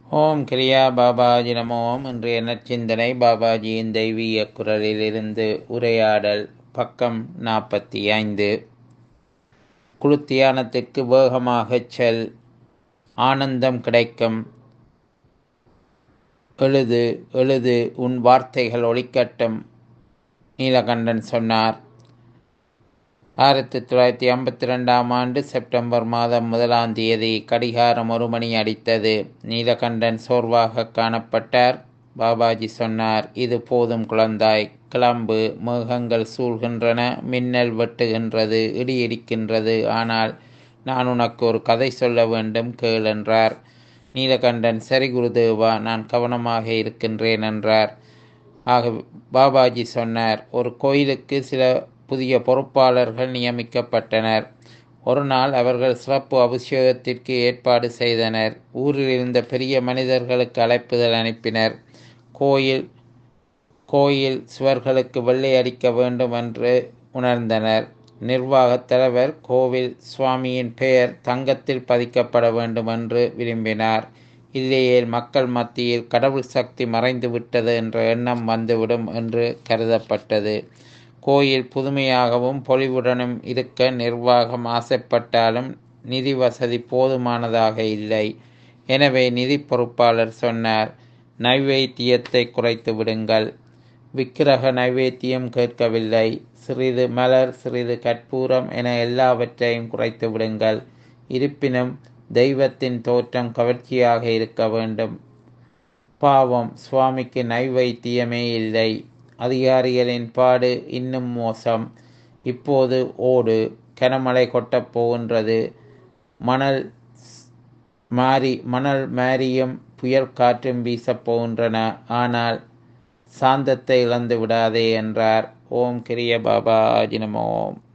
ஓம் கிரியா பாபாஜி நமோ ஓம் இன்றைய நற்சிந்தனை பாபாஜியின் தெய்வீக குரலிலிருந்து உரையாடல் பக்கம் நாற்பத்தி ஐந்து குழு தியானத்திற்கு வேகமாகச் செல் ஆனந்தம் கிடைக்கும் எழுது எழுது உன் வார்த்தைகள் ஒளிக்கட்டும் நீலகண்டன் சொன்னார் ஆயிரத்தி தொள்ளாயிரத்தி ஐம்பத்தி ரெண்டாம் ஆண்டு செப்டம்பர் மாதம் முதலாம் தேதி கடிகாரம் ஒரு மணி அடித்தது நீலகண்டன் சோர்வாக காணப்பட்டார் பாபாஜி சொன்னார் இது போதும் குழந்தாய் கிளம்பு மேகங்கள் சூழ்கின்றன மின்னல் வெட்டுகின்றது இடி இடிக்கின்றது ஆனால் நான் உனக்கு ஒரு கதை சொல்ல வேண்டும் கேள் என்றார் நீலகண்டன் சரி குருதேவா நான் கவனமாக இருக்கின்றேன் என்றார் ஆக பாபாஜி சொன்னார் ஒரு கோயிலுக்கு சில புதிய பொறுப்பாளர்கள் நியமிக்கப்பட்டனர் ஒரு நாள் அவர்கள் சிறப்பு அபிஷேகத்திற்கு ஏற்பாடு செய்தனர் ஊரில் இருந்த பெரிய மனிதர்களுக்கு அழைப்புதல் அனுப்பினர் கோயில் கோயில் சுவர்களுக்கு வெள்ளை அடிக்க வேண்டும் என்று உணர்ந்தனர் நிர்வாகத் தலைவர் கோவில் சுவாமியின் பெயர் தங்கத்தில் பதிக்கப்பட வேண்டும் என்று விரும்பினார் இல்லையேல் மக்கள் மத்தியில் கடவுள் சக்தி மறைந்து விட்டது என்ற எண்ணம் வந்துவிடும் என்று கருதப்பட்டது கோயில் புதுமையாகவும் பொலிவுடனும் இருக்க நிர்வாகம் ஆசைப்பட்டாலும் நிதி வசதி போதுமானதாக இல்லை எனவே நிதி பொறுப்பாளர் சொன்னார் நைவேத்தியத்தை குறைத்து விடுங்கள் விக்கிரக நைவேத்தியம் கேட்கவில்லை சிறிது மலர் சிறிது கற்பூரம் என எல்லாவற்றையும் குறைத்து விடுங்கள் இருப்பினும் தெய்வத்தின் தோற்றம் கவர்ச்சியாக இருக்க வேண்டும் பாவம் சுவாமிக்கு நைவேத்தியமே இல்லை அதிகாரிகளின் பாடு இன்னும் மோசம் இப்போது ஓடு கனமழை கொட்டப் போகின்றது மணல் மாறி மணல் மாரியும் புயல் காற்றும் வீசப் போகின்றன ஆனால் சாந்தத்தை இழந்து விடாதே என்றார் ஓம் கிரிய பாபா அஜினமோம்